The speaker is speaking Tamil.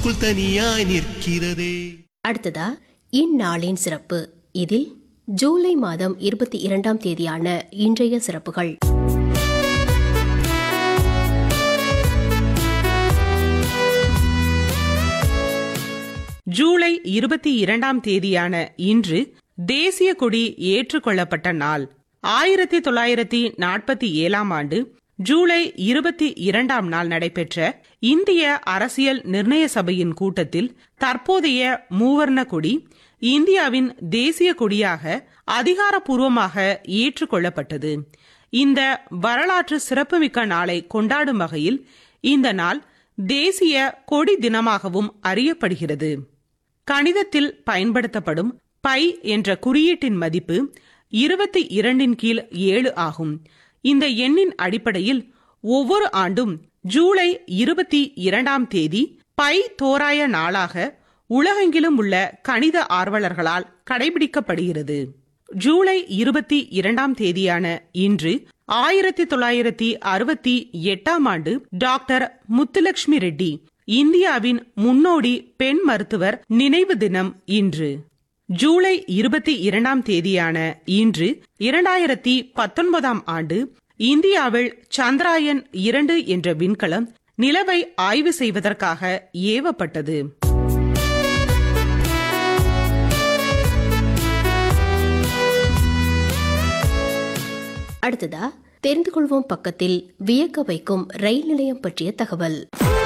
ஊருக்குள் தனியாய் நிற்கிறதே அடுத்ததா இந்நாளின் சிறப்பு இதில் ஜூலை மாதம் இருபத்தி இரண்டாம் தேதியான இன்றைய சிறப்புகள் ஜூலை இருபத்தி இரண்டாம் தேதியான இன்று தேசிய கொடி ஏற்றுக்கொள்ளப்பட்ட நாள் ஆயிரத்தி தொள்ளாயிரத்தி நாற்பத்தி ஏழாம் ஆண்டு ஜூலை இருபத்தி இரண்டாம் நாள் நடைபெற்ற இந்திய அரசியல் நிர்ணய சபையின் கூட்டத்தில் தற்போதைய மூவர்ண கொடி இந்தியாவின் தேசிய கொடியாக அதிகாரப்பூர்வமாக ஏற்றுக்கொள்ளப்பட்டது இந்த வரலாற்று சிறப்புமிக்க நாளை கொண்டாடும் வகையில் இந்த நாள் தேசிய கொடி தினமாகவும் அறியப்படுகிறது கணிதத்தில் பயன்படுத்தப்படும் பை என்ற குறியீட்டின் மதிப்பு இருபத்தி இரண்டின் கீழ் ஏழு ஆகும் இந்த எண்ணின் அடிப்படையில் ஒவ்வொரு ஆண்டும் ஜூலை இருபத்தி இரண்டாம் தேதி பை தோராய நாளாக உலகெங்கிலும் உள்ள கணித ஆர்வலர்களால் கடைபிடிக்கப்படுகிறது ஜூலை இருபத்தி இரண்டாம் தேதியான இன்று ஆயிரத்தி தொள்ளாயிரத்தி அறுபத்தி எட்டாம் ஆண்டு டாக்டர் முத்துலட்சுமி ரெட்டி இந்தியாவின் முன்னோடி பெண் மருத்துவர் நினைவு தினம் இன்று ஜூலை இருபத்தி இரண்டாம் தேதியான இன்று இரண்டாயிரத்தி பத்தொன்பதாம் ஆண்டு இந்தியாவில் சந்திராயன் இரண்டு என்ற விண்கலம் நிலவை ஆய்வு செய்வதற்காக ஏவப்பட்டது அடுத்ததா தெரிந்து கொள்வோம் பக்கத்தில் வியக்க வைக்கும் ரயில் நிலையம் பற்றிய தகவல்